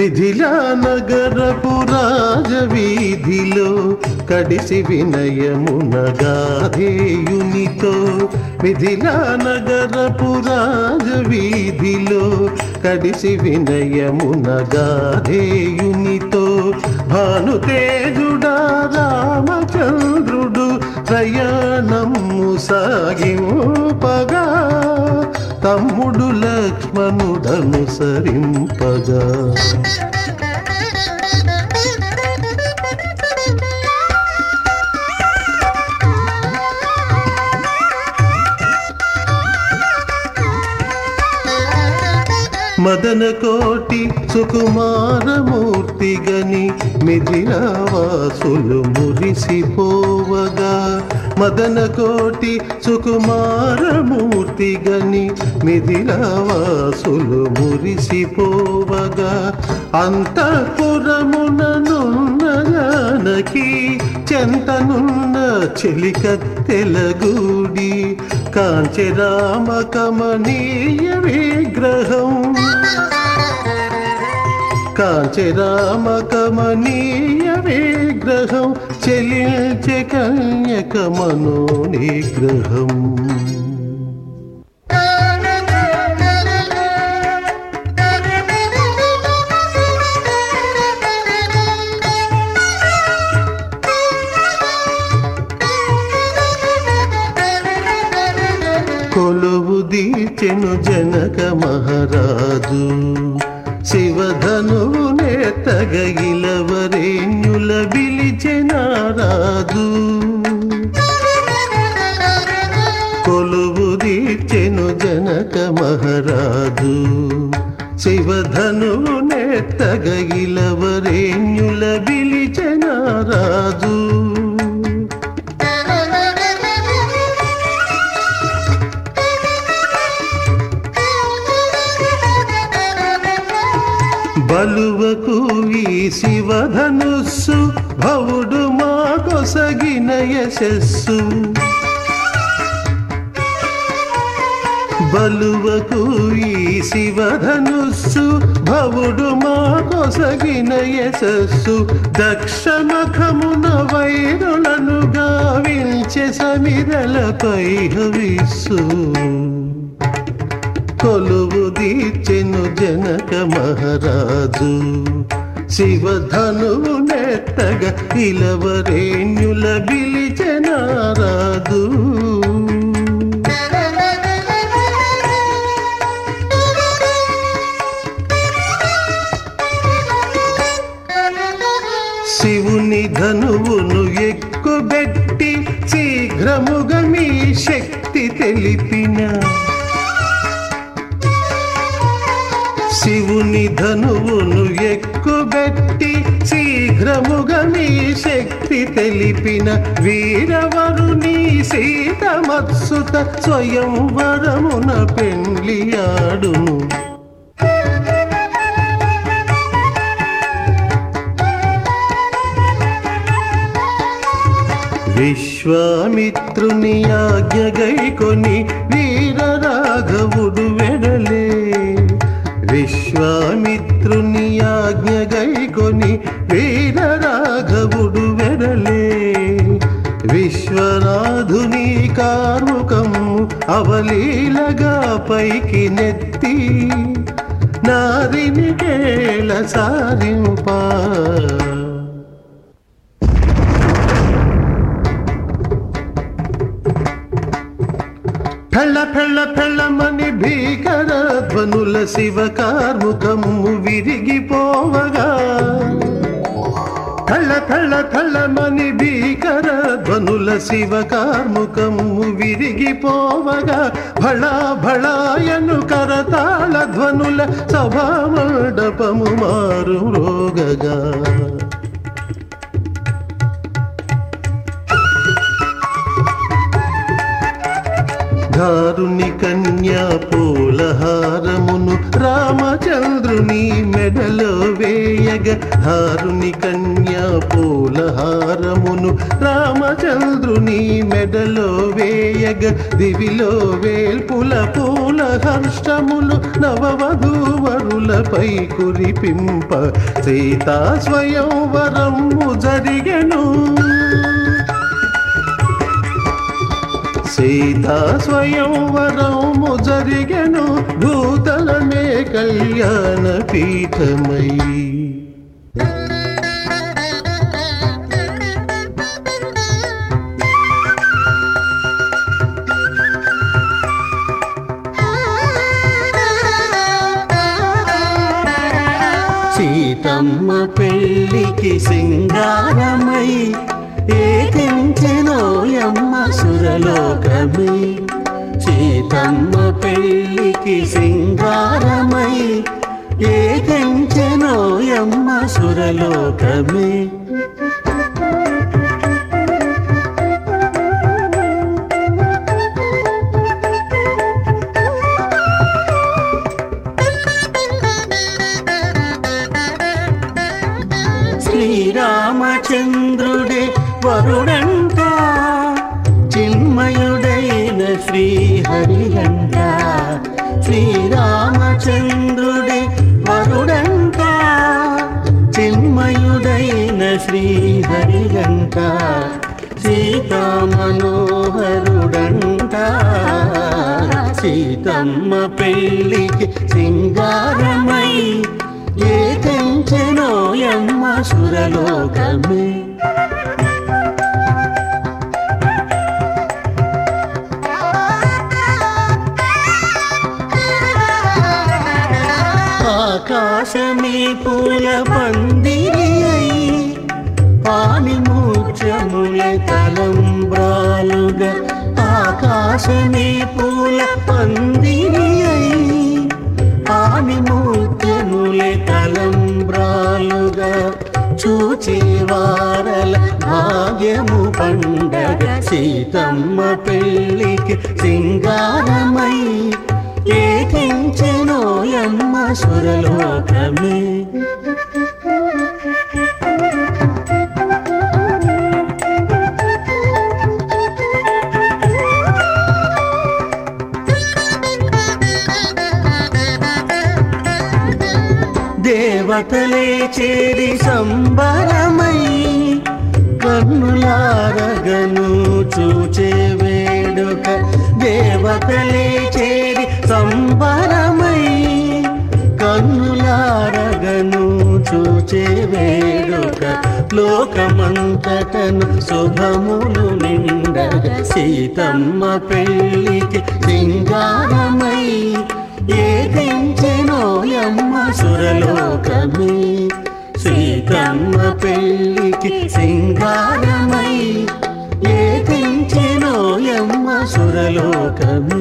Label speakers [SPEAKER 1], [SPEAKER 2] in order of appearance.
[SPEAKER 1] మిథిలా నగరపు రాజవీధిలో కడిసి వినయమున గాధేయునితో మిథిలా నగరపు రాజవీధిలో కడిసి వినయమున గాధేయునితో భానుతేజుడా రామచంద్రుడు ప్రయాణము సాగింపగా తమ్ముడు లక్ష్మణుడను సరింపగా మదన కోటి సుకుమారమూర్తి గని మిథిలావాసులు మురిసిపోవగా మదన కోటి సుకుమారమూర్తి గని మిథిలావాసులు మురిసిపోవగా అంతఃపురముననున్న జానకి చెంతనున్న చెలికత్తెలగూడి కాంచరామ కమనీయ విగ్రహం కాంచరామ కమనీయ విగ్రహం చెలించె కన్యక మనో నిగ్రహం కొలువు దీచెను జనక మహారాజు శివధనువు నేతగగిలవరేణ్యుల బిలిచెనారాజు కొలువు దీచెను జనక మహారాజు శివధనువు నేతగగిలవరేణ్యుల బిలిచెనారాజు బలువకు ఈ శివధనుస్సు భవుడు మా కొసగిన యశస్సు బలువకు ఈ శివధనుస్సు భవుడు మా కొసగిన యశస్సు దక్షమఖమున వైరులను గావించె సమిరలపై హవిస్సు కొలువు దీచెను జనక మహారాజు శివధనువు నెత్తగ ఇలవరేణ్యుల బిలిచెనారాజు శివుని ధనువును ఎక్కుబెట్టి శీఘ్రముగా మీ శక్తి తెలిపిన శివుని ధనువును ఎక్కుబెట్టి శీఘ్రముగా మీ శక్తి తెలిపిన వీరవరుని సీతమత్సుత స్వయంవరమున పెండ్లియాడును విశ్వామిత్రుని ఆజ్ఞ గైకొని వీర రాఘవుడు వెడలే విశ్వామిత్రుని ఆజ్ఞ గైకొని వీర రాఘవుడు వెడలే విశ్వనాథుని కార్ముకము అవలీలగా పైకి నెత్తి నారిని కేళ సారింపా ఫెళ్ళ ఫెళ్ళ ఫెళ్ళమని భీకర ధ్వనుల శివ కార్ముకము విరిగిపోవగా కళ్ళ కళ్ళ కళ్ళమని భీకర ధ్వనుల శివ కార్ముకము విరిగిపోవగా భళా భళాయను కరతాళ ధ్వనుల సభా మండపము మారు రోగగా దారుని కన్యా పూలహారమును రామచంద్రుని మెడలో వేయగ హారుని కన్యా పూలహారమును రామచంద్రుని మెడలో వేయగ దివిలో వేల్పుల పూల హర్షములు నవవధూవరులపై కురిపింప సీతా స్వయంవరము జరిగెను సీతా స్వయంవరము జరిగెను భూతలమే కళ్యాణ పీఠమై సీతమ్మ పెళ్ళికి సింగారమై ఏకించెనోయమ్మ సురలోకమే సీతమ్మ పెళ్ళికి సింగారమై ఏకించెనోయమ్మ సురలోకమే శ్రీరామచంద్రుడే వరుడంట చిన్మయుడైన శ్రీహరిగంట శ్రీరామచంద్రుడే వరుడంట చిన్మయుడైన శ్రీహరిగంట సీతా మనోహరుడంట సీతమ్మ పెళ్ళికి సింగారమై ఏ తెంచెనోయమ్మ సురలోకమే ఆకాశమే పూల పందిరి అయి పానిమూర్చముల తలంబ్రాలుగా ఆకాశమే పూల పందిరి అయి పానిమూర్చముల తలంబ్రాలుగా చూచే వారల భాగ్యము పండగ సీతమ్మ పెళ్ళికి సింగారమై ఏకించెనోయమ్మ సురలోకమే దేవతలే చేరి సంబరమై కన్నులారగను చూచే వేడుక దేవతలే చేరి సంబరమై కన్నులారగను చూచే వేడుక లోకమంతటను శుభములు నిండగ సీతమ్మ పెళ్ళికి సింగారమై ఏదించెనోయమ్మ సురలోకమే సీతమ్మ పెళ్ళికి సింగారమై ఏదించెనోయమ్మ సురలోకమే